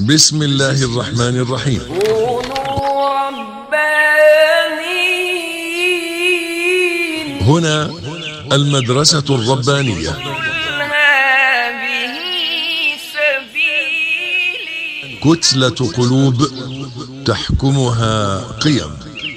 بسم الله الرحمن الرحيم كونوا ربانيين هنا المدرسة الربانية قل هذه سبيلي كتلة قلوب تحكمها قيم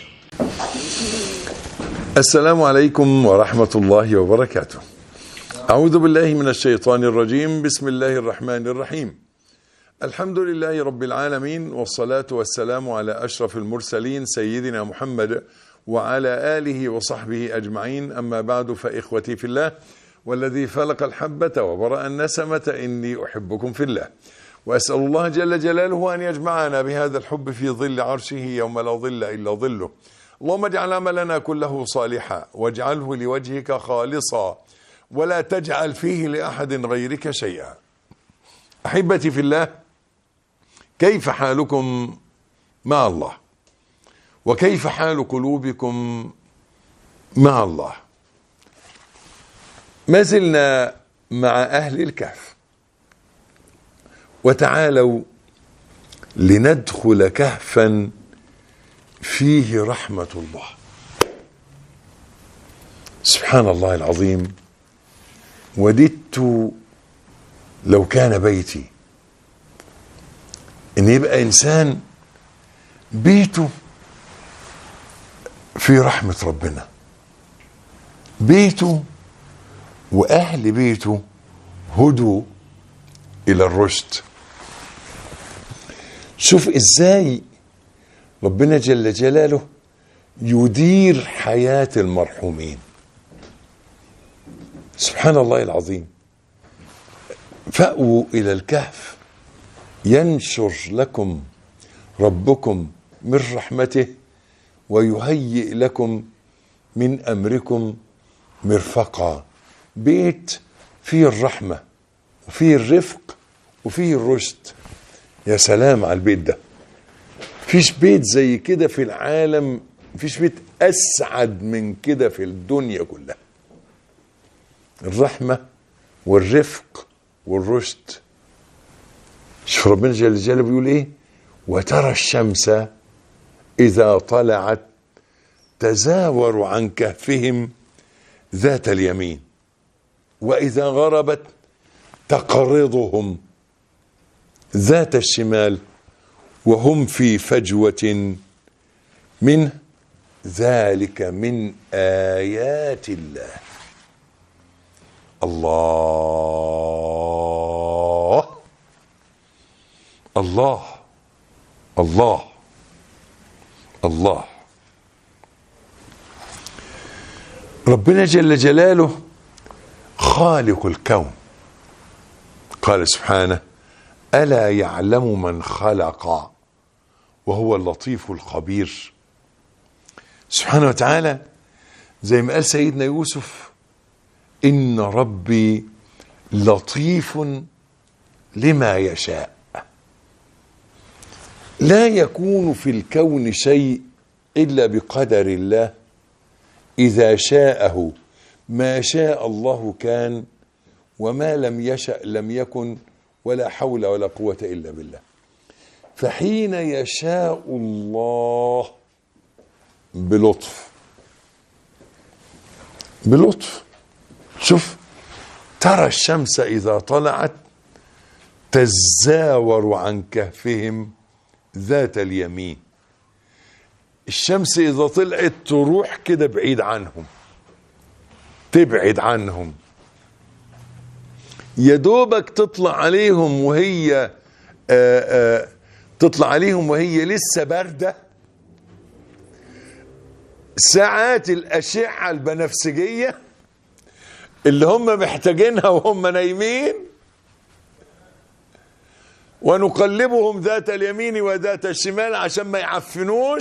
السلام عليكم ورحمة الله وبركاته. أعوذ بالله من الشيطان الرجيم، بسم الله الرحمن الرحيم. الحمد لله رب العالمين والصلاة والسلام على أشرف المرسلين سيدنا محمد وعلى آله وصحبه أجمعين، أما بعد فإخوتي في الله والذي فلق الحبة وبرأ النسمة إني أحبكم في الله. وأسأل الله جل جلاله أن يجمعنا بهذا الحب في ظل عرشه يوم لا ظل إلا ظله. اللهم اجعل عملنا كله صالحا واجعله لوجهك خالصا ولا تجعل فيه لأحد غيرك شيئا أحبتي في الله كيف حالكم مع الله وكيف حال قلوبكم مع الله ما زلنا مع أهل الكهف وتعالوا لندخل كهفا فيه رحمة الله سبحان الله العظيم وددت لو كان بيتي ان يبقى انسان بيته في رحمة ربنا بيته واهل بيته هدوا الى الرشد شوف ازاي ربنا جل جلاله يدير حياة المرحومين سبحان الله العظيم فأووا إلى الكهف ينشر لكم ربكم من رحمته ويهيئ لكم من أمركم مرفقا بيت فيه الرحمة وفيه الرفق وفيه الرشد يا سلام على البيت ده فيش بيت زي كده في العالم فيش بيت اسعد من كده في الدنيا كلها الرحمه والرفق والرشد شوف ربنا جل جلاله بيقول ايه وترى الشمس اذا طلعت تزاور عن كهفهم ذات اليمين واذا غربت تقرضهم ذات الشمال وهم في فجوة منه ذلك من آيات الله الله الله الله الله ربنا جل جلاله خالق الكون قال سبحانه ألا يعلم من خلق وهو اللطيف الخبير سبحانه وتعالى زي ما قال سيدنا يوسف إن ربي لطيف لما يشاء لا يكون في الكون شيء إلا بقدر الله إذا شاءه ما شاء الله كان وما لم يشأ لم يكن ولا حول ولا قوة إلا بالله فحين يشاء الله بلطف بلطف شوف ترى الشمس إذا طلعت تزاور عن كهفهم ذات اليمين الشمس إذا طلعت تروح كده بعيد عنهم تبعد عنهم يا دوبك تطلع عليهم وهي آآ آآ تطلع عليهم وهي لسه باردة ساعات الأشعة البنفسجية اللي هم محتاجينها وهم نايمين ونقلبهم ذات اليمين وذات الشمال عشان ما يعفنوش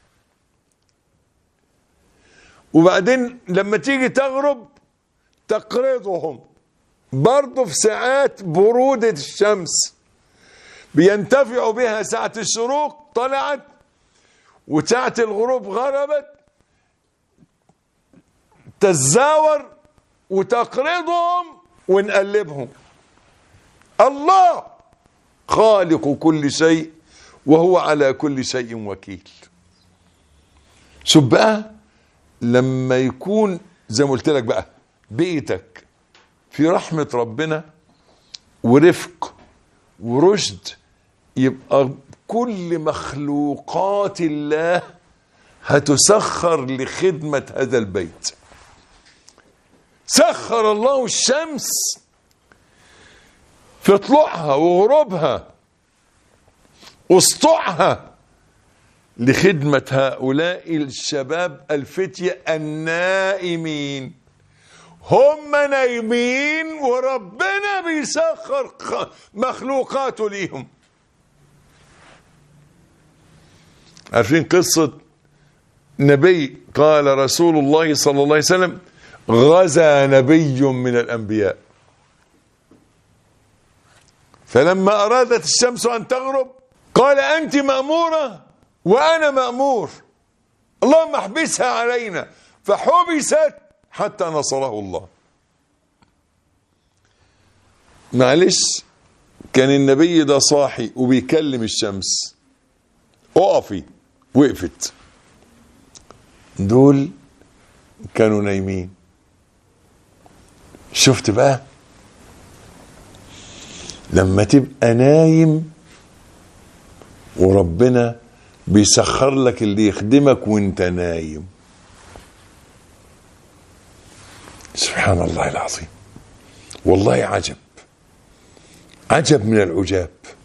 وبعدين لما تيجي تغرب تقرضهم برضه في ساعات برودة الشمس بينتفعوا بها ساعة الشروق طلعت وساعة الغروب غربت تزاور وتقرضهم ونقلبهم الله خالق كل شيء وهو على كل شيء وكيل شوف بقى لما يكون زي ما قلت لك بقى بيتك في رحمة ربنا ورفق ورشد يبقى كل مخلوقات الله هتسخر لخدمة هذا البيت سخر الله الشمس في طلوعها وغروبها وسطوعها لخدمة هؤلاء الشباب الفتية النائمين هم نايمين وربنا بيسخر خ- مخلوقاته ليهم عارفين قصة نبي قال رسول الله صلى الله عليه وسلم غزا نبي من الأنبياء فلما أرادت الشمس أن تغرب قال أنت مأمورة وأنا مأمور اللهم احبسها علينا فحبست حتى نصره الله معلش كان النبي ده صاحي وبيكلم الشمس اقفي وقفت دول كانوا نايمين شفت بقى لما تبقى نايم وربنا بيسخر لك اللي يخدمك وانت نايم سبحان الله العظيم والله عجب عجب من العجاب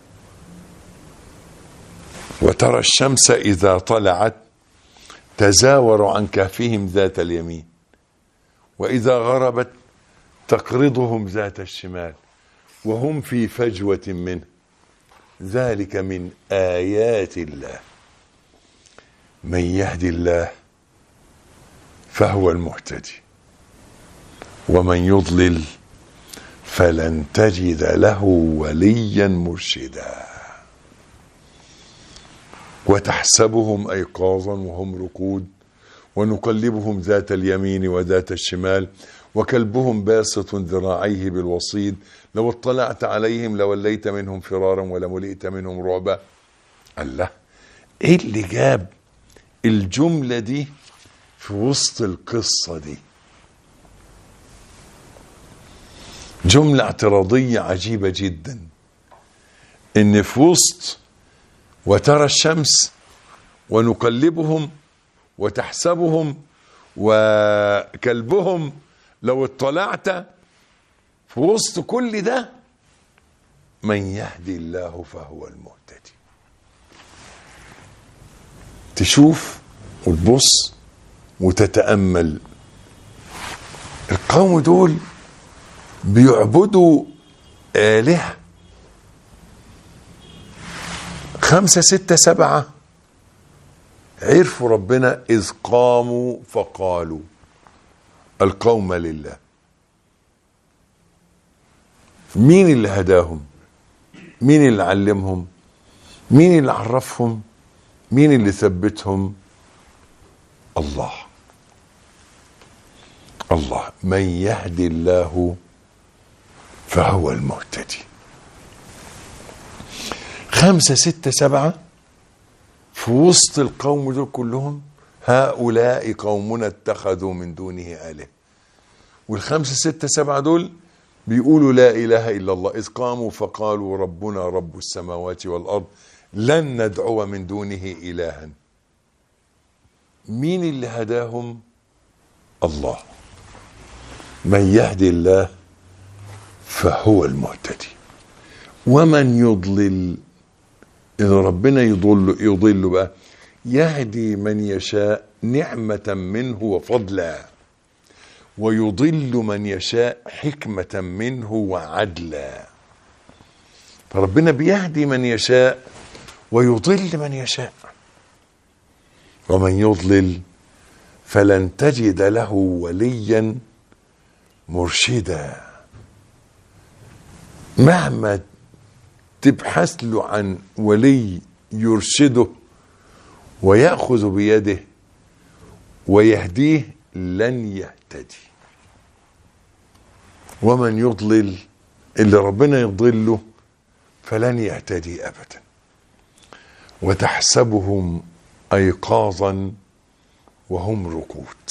وترى الشمس إذا طلعت تزاور عن كهفهم ذات اليمين وإذا غربت تقرضهم ذات الشمال وهم في فجوة منه ذلك من آيات الله من يهدي الله فهو المهتدي ومن يضلل فلن تجد له وليا مرشدا وتحسبهم ايقاظا وهم رقود ونقلبهم ذات اليمين وذات الشمال وكلبهم باسط ذراعيه بالوصيد لو اطلعت عليهم لوليت منهم فرارا ولملئت منهم رعبا الله ايه اللي جاب الجمله دي في وسط القصه دي جمله اعتراضيه عجيبه جدا ان في وسط وترى الشمس ونقلبهم وتحسبهم وكلبهم لو اطلعت في وسط كل ده من يهدي الله فهو المهتدي تشوف وتبص وتتأمل القوم دول بيعبدوا آلهة خمسة ستة سبعة عرفوا ربنا إذ قاموا فقالوا القوم لله مين اللي هداهم مين اللي علمهم مين اللي عرفهم مين اللي ثبتهم الله الله من يهدي الله فهو المهتدي خمسة ستة سبعة في وسط القوم دول كلهم هؤلاء قومنا اتخذوا من دونه آلهة والخمسة ستة سبعة دول بيقولوا لا إله إلا الله إذ قاموا فقالوا ربنا رب السماوات والأرض لن ندعو من دونه إلها مين اللي هداهم الله من يهدي الله فهو المهتدي ومن يضلل إذا ربنا يضل يضل بقى يهدي من يشاء نعمة منه وفضلا ويضل من يشاء حكمة منه وعدلا فربنا بيهدي من يشاء ويضل من يشاء ومن يضلل فلن تجد له وليا مرشدا مهما تبحث له عن ولي يرشده ويأخذ بيده ويهديه لن يهتدي ومن يضلل اللي ربنا يضله فلن يهتدي ابدا وتحسبهم ايقاظا وهم رقود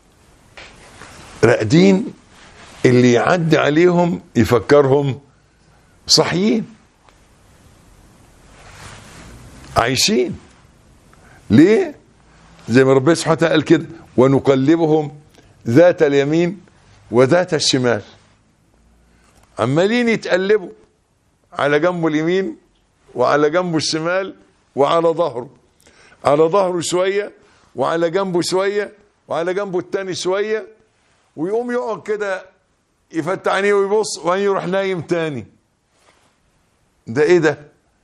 راقدين اللي يعدي عليهم يفكرهم صحيين عايشين ليه زي ما ربنا سبحانه وتعالى قال كده ونقلبهم ذات اليمين وذات الشمال عمالين يتقلبوا على جنبه اليمين وعلى جنبه الشمال وعلى ظهره على ظهره شويه وعلى جنبه شويه وعلى جنبه التاني شويه ويقوم يقعد كده يفتح عينيه ويبص وبعدين يروح نايم تاني ده ايه ده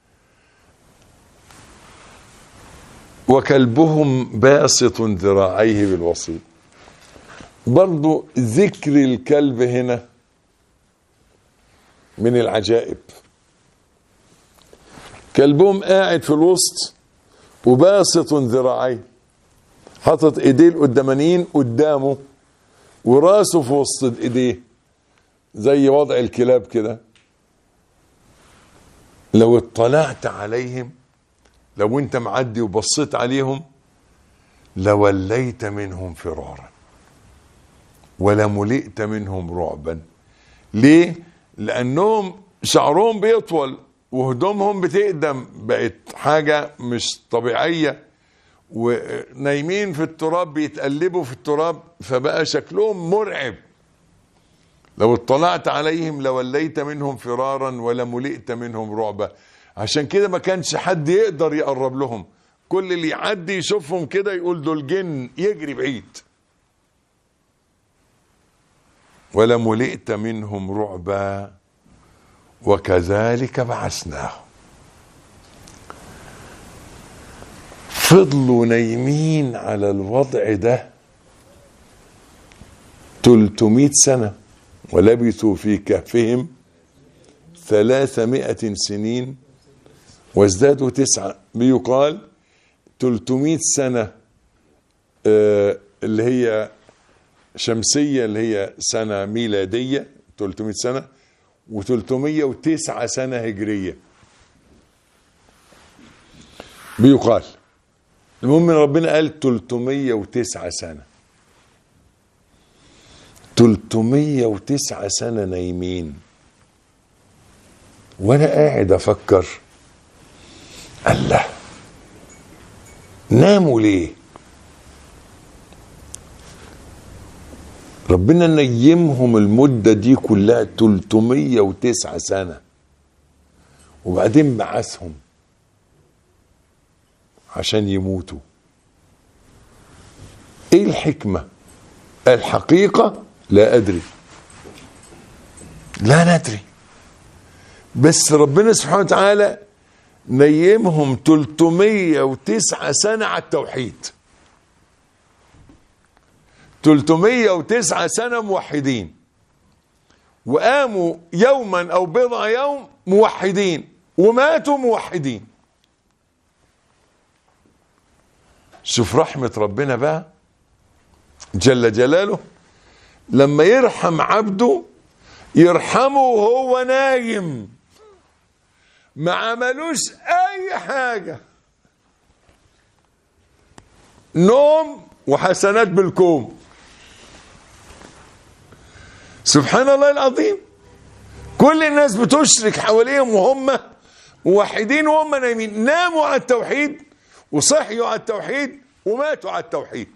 وكلبهم باسط ذراعيه بالوسيط برضو ذكر الكلب هنا من العجائب كلبهم قاعد في الوسط وباسط ذراعيه حاطط ايديه القدامانيين قدامه وراسه في وسط ايديه زي وضع الكلاب كده لو اطلعت عليهم لو انت معدي وبصيت عليهم لوليت منهم فرارا ولملئت منهم رعبا ليه لانهم شعرهم بيطول وهدومهم بتقدم بقت حاجة مش طبيعية ونايمين في التراب بيتقلبوا في التراب فبقى شكلهم مرعب لو اطلعت عليهم لوليت منهم فرارا ولملئت منهم رعبا عشان كده ما كانش حد يقدر يقرب لهم كل اللي يعدي يشوفهم كده يقول دول جن يجري بعيد ولملئت منهم رعبا وكذلك بعثناهم فضلوا نايمين على الوضع ده 300 سنة ولبثوا في كهفهم ثلاثمائة سنين وازدادوا تسعة بيقال 300 سنة آه اللي هي شمسية اللي هي سنة ميلادية 300 سنة و309 سنة هجرية بيقال المهم ان ربنا قال 309 سنة 309 سنة نايمين وانا قاعد افكر الله ناموا ليه ربنا نيمهم المدة دي كلها 309 سنة وبعدين بعثهم عشان يموتوا ايه الحكمة الحقيقة لا ادري لا ندري بس ربنا سبحانه وتعالى نيمهم 309 سنة على التوحيد 309 سنة موحدين وقاموا يوما أو بضع يوم موحدين وماتوا موحدين شوف رحمة ربنا بقى جل جلاله لما يرحم عبده يرحمه وهو نايم ما عملوش اي حاجة نوم وحسنات بالكوم سبحان الله العظيم كل الناس بتشرك حواليهم وهم موحدين وهم نايمين ناموا على التوحيد وصحيوا على التوحيد وماتوا على التوحيد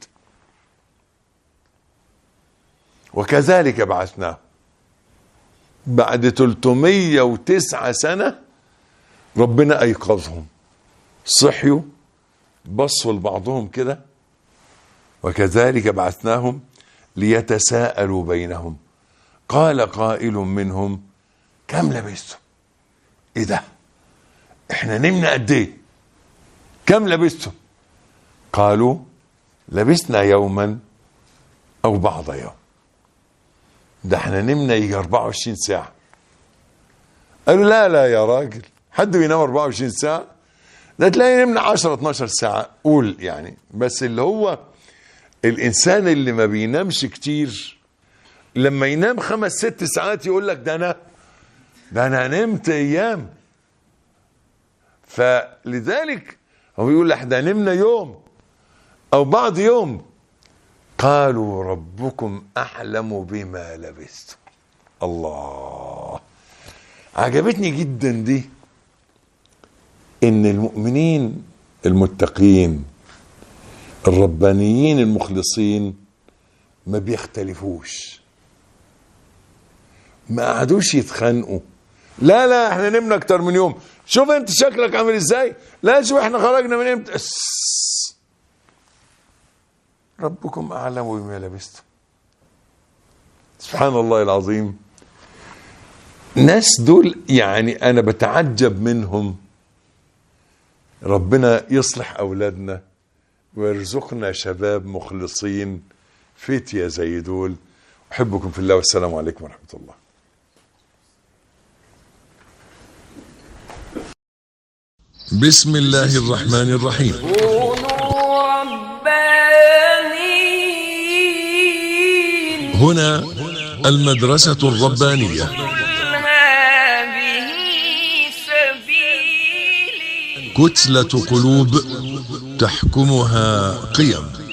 وكذلك بعثناه بعد 309 سنة ربنا أيقظهم صحيوا بصوا لبعضهم كده وكذلك بعثناهم ليتساءلوا بينهم قال قائل منهم كم لبثتم ايه ده احنا نمنا قد ايه كم لبثتم قالوا لبثنا يوما او بعض يوم ده احنا نمنا يجي 24 ساعة قالوا لا لا يا راجل حد بينام 24 ساعة ده تلاقي نمنا 10 12 ساعة قول يعني بس اللي هو الانسان اللي ما بينامش كتير لما ينام خمس ست ساعات يقول لك ده انا ده انا نمت ايام فلذلك هو بيقول احنا نمنا يوم او بعض يوم قالوا ربكم اعلم بما لبثتم الله عجبتني جدا دي ان المؤمنين المتقين الربانيين المخلصين ما بيختلفوش ما قعدوش يتخانقوا لا لا احنا نمنا اكتر من يوم شوف انت شكلك عامل ازاي لا شوف احنا خرجنا من امتى أس. ربكم اعلم بما لبستم سبحان الله العظيم ناس دول يعني انا بتعجب منهم ربنا يصلح اولادنا ويرزقنا شباب مخلصين فتية زي دول احبكم في الله والسلام عليكم ورحمه الله بسم الله الرحمن الرحيم كونوا ربانيين هنا المدرسة الربانية قل هذه سبيلي كتلة قلوب تحكمها قيم